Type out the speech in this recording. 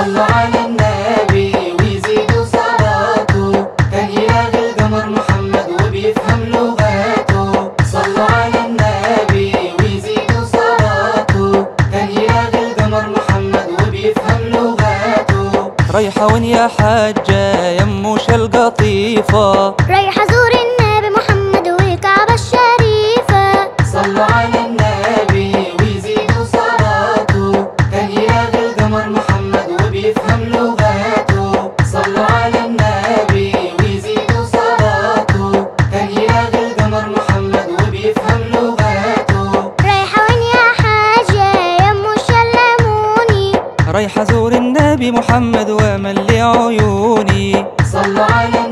صلوا على النبي ويزيدوا صلاته كان يلاغي القمر محمد وبيفهم لغاته صلوا على النبي ويزيدوا صلاته كان يلاغي القمر محمد وبيفهم لغاته رايحة وين يا حاجة يموش القطيفة رايحة أزور النبي محمد والكعبة الشريفة صلوا على النبي ويزيدوا صلاته كان يلاغي القمر محمد وبيفهم لغاته صلوا على النبي ويزيدوا صلاته كان يلاغي القمر محمد وبيفهم لغاته رايحة وين يا حاجة يمو شلموني رايحة زور النبي محمد وملي عيوني صلوا على